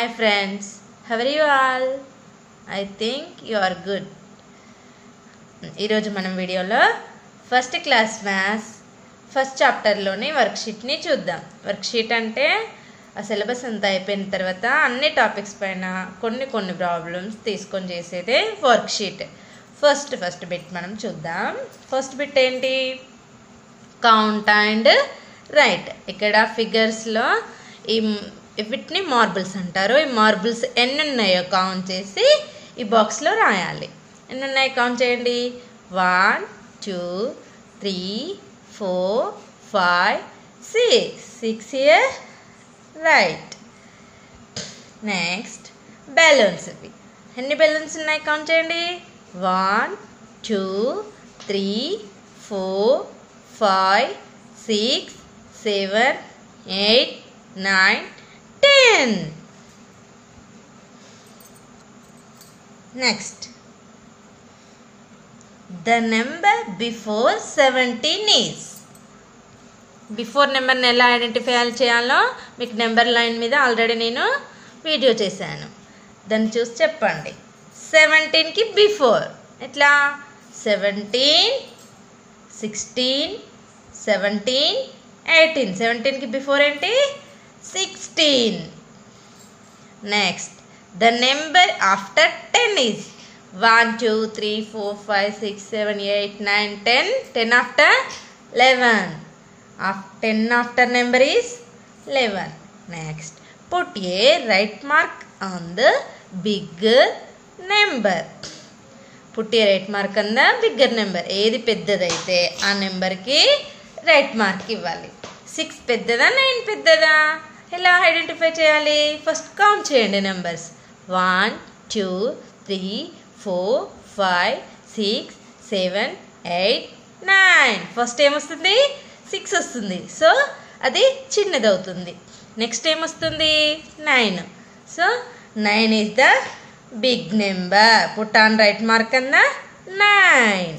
friends, how are you all? I think you are good. ఈరోజు మనం వీడియోలో first class maths first చాప్టర్లోని వర్క్షీట్ని చూద్దాం వర్క్షీట్ అంటే ఆ సిలబస్ అంతా అయిపోయిన తర్వాత అన్ని టాపిక్స్ పైన కొన్ని కొన్ని ప్రాబ్లమ్స్ తీసుకొని చేసేదే వర్క్షీట్ ఫస్ట్ ఫస్ట్ బిట్ మనం చూద్దాం ఫస్ట్ బిట్ ఏంటి కౌంట్ అండ్ రైట్ ఇక్కడ ఫిగర్స్లో ఈ వీటిని మార్బుల్స్ అంటారు ఈ మార్బుల్స్ ఎన్ని ఉన్నాయో కౌంట్ చేసి ఈ బాక్స్లో రాయాలి ఎన్ని ఉన్నాయి కౌంట్ చేయండి one two three four five six six year right next balloons ఇవి ఎన్ని బెలూన్స్ ఉన్నాయి కౌంట్ చేయండి one two three four five six seven eight nine ten next the number before seventeen is before నెంబర్ని ఎలా identify చేయాలో మీకు number line మీద already నేను వీడియో చేశాను దాన్ని చూసి చెప్పండి సెవెంటీన్కి బిఫోర్ ఎట్లా సెవెంటీన్ సిక్స్టీన్ సెవెంటీన్ ఎయిటీన్ సెవెంటీన్కి బిఫోర్ ఏంటి sixteen next the number after ten is one two three four five six seven eight nine ten ten after eleven of ten after number is eleven next put a right mark on the big number put the right mark on the bigger number ఏది పెద్దదైతే ఆ నెంబర్కి right mark ఇవ్వాలి six పెద్దదా nine పెద్దదా ఎలా identify చేయాలి first count చేయండి numbers one two three four five six seven eight nine first ఏమొస్తుంది సిక్స్ వస్తుంది సో అది చిన్నది అవుతుంది నెక్స్ట్ ఏమొస్తుంది nine so nine is the big number put on right mark on the nine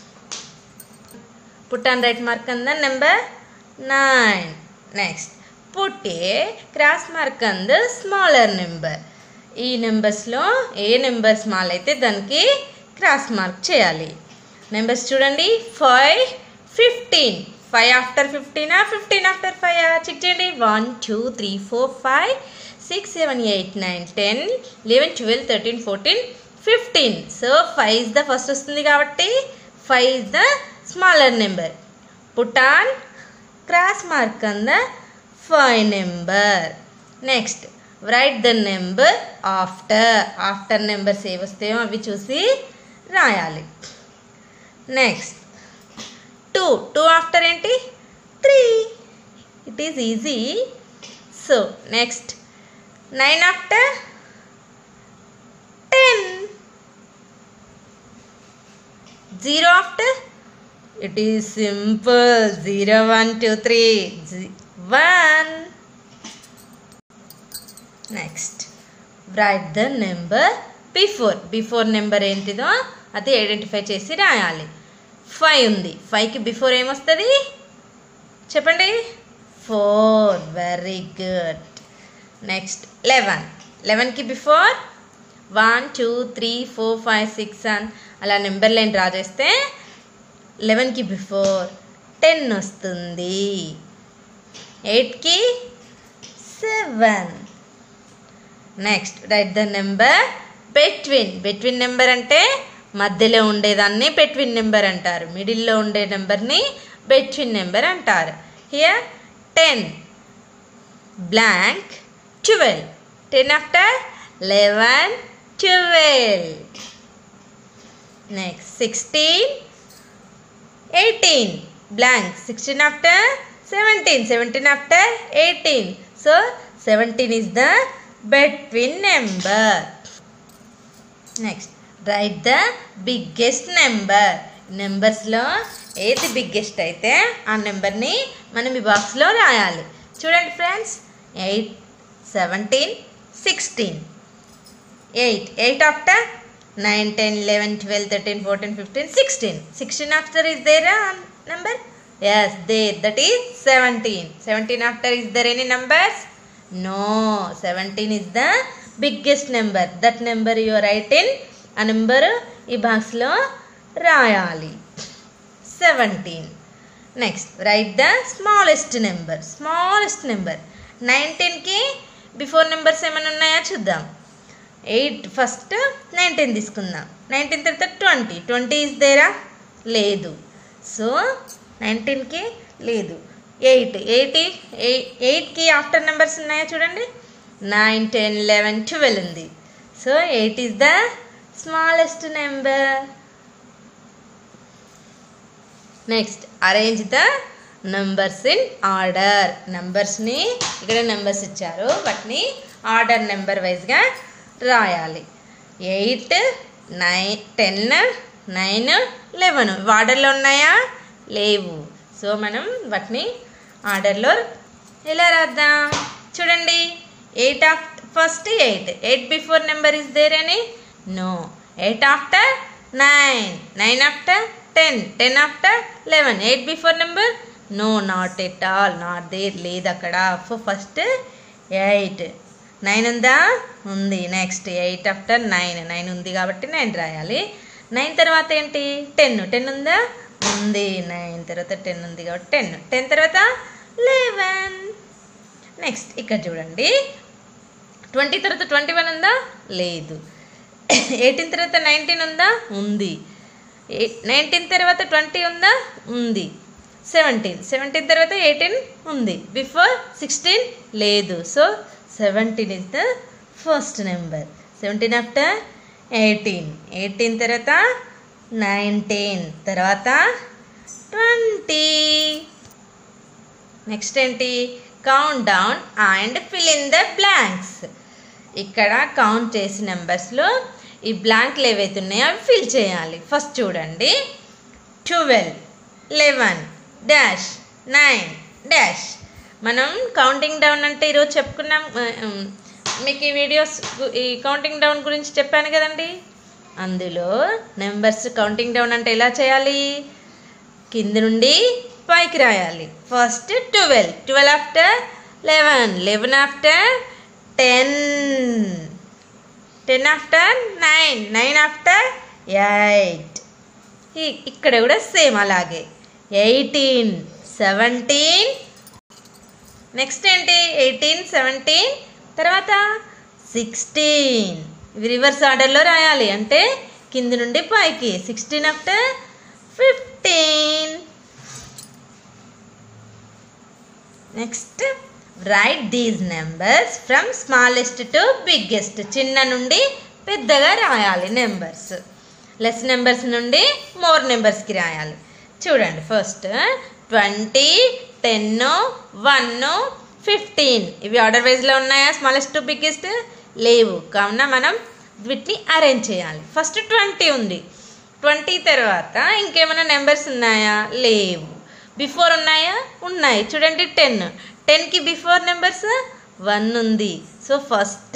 put on right mark on the number nine next put a cross mark on the smaller number ఈ నెంబర్స్లో ఏ number small అయితే దానికి cross mark చేయాలి numbers చూడండి five fifteen five after ఫిఫ్టీనా fifteen after five check చేయండి one two three four five six seven eight nine ten eleven twelve thirteen fourteen fifteen so five is the first వస్తుంది కాబట్టి five is the smaller number put on cross mark on the five number next write the number after after numbers ఏ వస్తాయో అవి చూసి రాయాలి next two two after ఏంటి three it is easy so next nine after ten zero after it is simple zero one two three one next write the number before before number ఏంటిదో అది identify చేసి రాయాలి five ఉంది ఫైవ్కి before ఏమొస్తుంది చెప్పండి four very good next eleven లెవెన్కి before one two three four five six అని అలా నెంబర్ లైన్ డ్రా చేస్తే లెవెన్కి బిఫోర్ టెన్ వస్తుంది ఎయిట్కి seven next write the number between between number అంటే మధ్యలో ఉండేదాన్ని బెట్విన్ నెంబర్ అంటారు మిడిల్లో ఉండే నెంబర్ని బెట్విన్ నెంబర్ అంటారు here ten blank twelve ten after eleven twelve next sixteen eighteen blank sixteen after seventeen seventeen after eighteen so seventeen is the between number next write the biggest number నెంబర్స్లో ఏది biggest అయితే ఆ నెంబర్ని మనం ఈ బాక్స్లో రాయాలి చూడండి friends eight seventeen sixteen eight eight after nine ten eleven twelve thirteen fourteen fifteen sixteen sixteen after is there number yes there that is seventeen seventeen after is there any numbers No, 17 is the biggest number that number you write in ఆ number ఈ బాక్స్లో రాయాలి seventeen next write the smallest number smallest number నైన్టీన్కి before numbers ఏమైనా ఉన్నాయా చూద్దాం eight first nineteen తీసుకుందాం nineteen తర్వాత ట్వంటీ ట్వంటీ ఇస్ దేరా లేదు సో నైన్టీన్కి లేదు ఎయిట్ ఎయిటీ ఎయిట్కి ఆఫ్టర్ నెంబర్స్ ఉన్నాయా చూడండి నైన్ టెన్ లెవెన్ ట్వెల్వ్ ఉంది so eight is the smallest number next arrange the numbers in order నంబర్స్ని ఇక్కడ నెంబర్స్ ఇచ్చారు వాటిని ఆర్డర్ నెంబర్ వైజ్గా రాయాలి eight nine ten nine eleven ఆర్డర్లో ఉన్నాయా లేవు సో మనం వాటిని ఆర్డర్లో ఎలా రాద్దాం చూడండి eight of first eight eight before number is there అని no eight after nine nine after ten ten after eleven eight before number no not at all not there లేదు అక్కడ ఫస్ట్ ఎయిట్ నైన్ ఉందా ఉంది next eight after nine nine ఉంది కాబట్టి nine రాయాలి nine తర్వాత ఏంటి టెన్ టెన్ ఉందా ఉంది నైన్ తర్వాత టెన్ ఉంది కాబట్టి టెన్ టెన్ తర్వాత లెవెన్ నెక్స్ట్ ఇక్కడ చూడండి ట్వంటీ తర్వాత ట్వంటీ వన్ ఉందా లేదు ఎయిటీన్ తర్వాత నైన్టీన్ ఉందా ఉంది నైన్టీన్ తర్వాత ట్వంటీ ఉందా ఉంది సెవెంటీన్ సెవెంటీన్ తర్వాత ఎయిటీన్ ఉంది బిఫోర్ సిక్స్టీన్ లేదు so seventeen is the first number seventeen after eighteen eighteen తర్వాత నైన్టీన్ తర్వాత ట్వంటీ నెక్స్ట్ ఏంటి count down and fill in the blanks ఇక్కడ కౌంట్ చేసి నెంబర్స్లో ఈ బ్లాంక్లు ఏవైతే ఉన్నాయో అవి ఫిల్ చేయాలి ఫస్ట్ చూడండి twelve eleven dash nine dash మనం కౌంటింగ్ డౌన్ అంటే ఈరోజు చెప్పుకున్నాం ఆ, ఉమ్, మీకు ఈ వీడియోస్ గు- ఈ కౌంటింగ్ డౌన్ గురించి చెప్పాను కదండి అందులో నెంబర్స్ కౌంటింగ్ డౌన్ అంటే ఎలా చేయాలి కింద నుండి పైకి రాయాలి first twelve twelve after eleven eleven after ten ten after nine nine after eight ఇక్కడ కూడా సేమ్ అలాగే ఎయిటీన్ సెవెంటీన్ నెక్స్ట్ ఏంటి ఎయిటీన్ సెవెంటీన్ తర్వాత సిక్స్టీన్ ఇవి రివర్స్ ఆర్డర్లో రాయాలి అంటే కింది నుండి పైకి sixteen after fifteen next write these numbers from smallest to biggest చిన్న నుండి పెద్దగా రాయాలి నెంబర్స్ లెస్ నెంబర్స్ నుండి మోర్ నెంబర్స్కి రాయాలి చూడండి first twenty ten one fifteen ఇవి ఆర్డర్ వైజ్లో ఉన్నాయా స్మాలెస్ట్ టు బిగ్గెస్ట్ లేవు కావున మనం వీటిని అరేంజ్ చేయాలి ఫస్ట్ ట్వంటీ ఉంది ట్వంటీ తర్వాత ఇంకేమైనా నెంబర్స్ ఉన్నాయా లేవు బిఫోర్ ఉన్నాయా ఉన్నాయి చూడండి టెన్ టెన్కి బిఫోర్ నెంబర్స్ వన్ ఉంది సో ఫస్ట్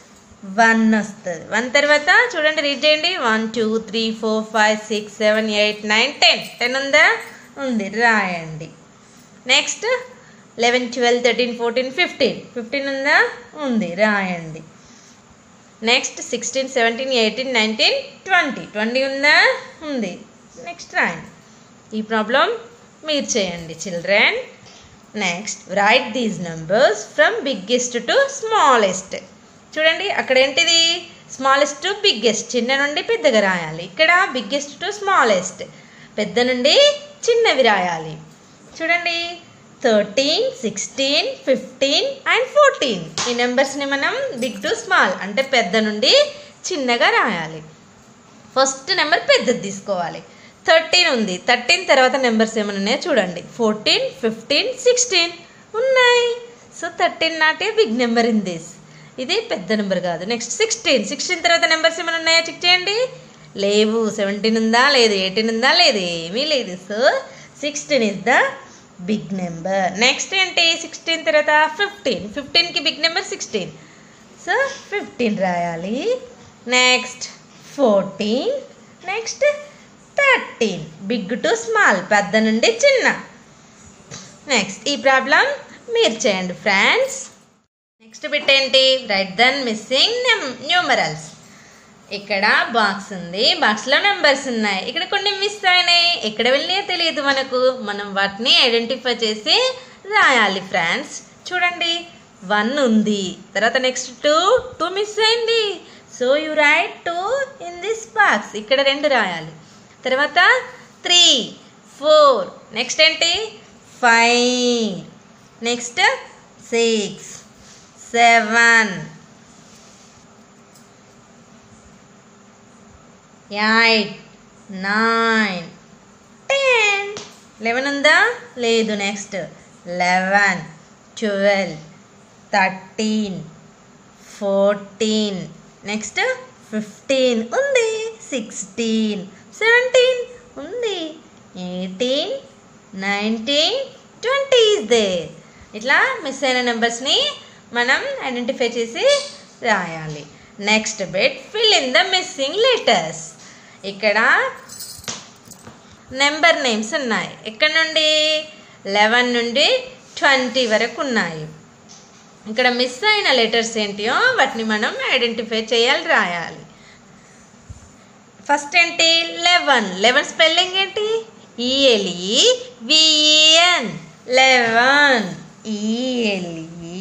వన్ వస్తుంది వన్ తర్వాత చూడండి రీడ్ చేయండి one two three four five six seven eight nine ten ten ఉందా ఉంది రాయండి next eleven twelve thirteen fourteen fifteen fifteen ఉందా ఉంది రాయండి next sixteen seventeen eighteen nineteen twenty twenty ఉందా ఉంది నెక్స్ట్ రాయండి ఈ ప్రాబ్లం మీరు చేయండి children next write these numbers from biggest to smallest చూడండి అక్కడ ఏంటిది స్మాలెస్ట్ టు బిగ్గెస్ట్ చిన్న నుండి పెద్దగా రాయాలి ఇక్కడ బిగ్గెస్ట్ టు స్మాలెస్ట్ పెద్ద నుండి చిన్నవి రాయాలి చూడండి thirteen sixteen fifteen and fourteen ఈ నెంబర్స్ని మనం బిగ్ టు స్మాల్ అంటే పెద్ద నుండి చిన్నగా రాయాలి ఫస్ట్ నెంబర్ పెద్దది తీసుకోవాలి థర్టీన్ ఉంది థర్టీన్ తర్వాత నెంబర్స్ ఏమైనా ఉన్నాయో చూడండి ఫోర్టీన్ ఫిఫ్టీన్ సిక్స్టీన్ ఉన్నాయి so thirteen not a big number in this ఇది పెద్ద నెంబర్ కాదు నెక్స్ట్ సిక్స్టీన్ సిక్స్టీన్ తర్వాత నెంబర్స్ ఏమైనా ఉన్నాయో చెక్ చేయండి లేవు సెవెంటీన్ ఉందా లేదు ఎయిటీన్ ఉందా లేదు ఏమీ లేదు so sixteen is the big number next ఏంటి సిక్స్టీన్ తర్వాత ఫిఫ్టీన్ ఫిఫ్టీన్కి big number sixteen so fifteen రాయాలి next fourteen next thirteen big to small పెద్ద నుండి చిన్న నెక్స్ట్ ఈ ప్రాబ్లం మీరు చేయండి ఫ్రెండ్స్ నెక్స్ట్ బిట్ ఏంటి రైట్ దన్ మిస్సింగ్ న్యూమరల్స్ ఇక్కడ బాక్స్ ఉంది బాక్స్లో నెంబర్స్ ఉన్నాయి ఇక్కడ కొన్ని మిస్ అయినాయి ఎక్కడ వెళ్ళినాయో తెలియదు మనకు మనం వాటిని ఐడెంటిఫై చేసి రాయాలి ఫ్రెండ్స్ చూడండి వన్ ఉంది తర్వాత నెక్స్ట్ టూ టూ మిస్ అయింది so you write two in this box ఇక్కడ రెండు రాయాలి తర్వాత త్రీ ఫోర్ నెక్స్ట్ ఏంటి five next six seven eight nine ten eleven ఉందా లేదు next eleven twelve thirteen fourteen next fifteen ఉంది సిక్స్టీన్ సెవెంటీన్ ఉంది eighteen nineteen twenty is there ఇట్లా మిస్ అయిన నెంబర్స్ని మనం ఐడెంటిఫై చేసి రాయాలి next bit fill in the missing letters ఇక్కడ నెంబర్ నేమ్స్ ఉన్నాయి ఎక్కడ నుండి లెవెన్ నుండి ట్వంటీ వరకు ఉన్నాయి ఇక్కడ మిస్ అయిన లెటర్స్ ఏంటియో వాటిని మనం ఐడెంటిఫై చేయాలి రాయాలి ఫస్ట్ ఏంటి లెవెన్ లెవెన్ స్పెల్లింగ్ ఏంటి E L E V E N eleven E L E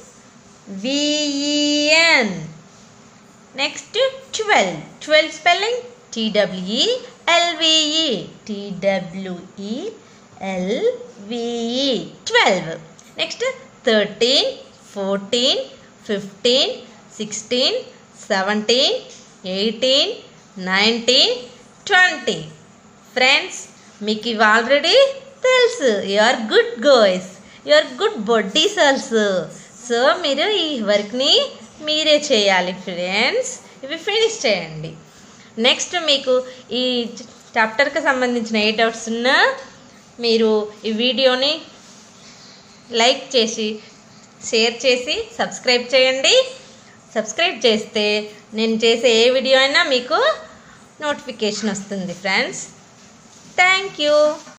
V E N next twelve twelve spelling T W E L V E T W E L V E twelve next thirteen fourteen fifteen sixteen seventeen eighteen nineteen twenty friends మీకు ఇవి already తెలుసు you are good guys you are good buddies also so మీరు ఈ వర్క్ని మీరే చేయాలి friends ఇవి finish చేయండి నెక్స్ట్ మీకు ఈ చాప్టర్కి సంబంధించిన ఏ డౌట్స్ ఉన్నా మీరు ఈ వీడియోని లైక్ చేసి షేర్ చేసి సబ్స్క్రైబ్ చేయండి సబ్స్క్రైబ్ చేస్తే నేను చేసే ఏ వీడియో అయినా మీకు నోటిఫికేషన్ వస్తుంది ఫ్రెండ్స్ థ్యాంక్ యూ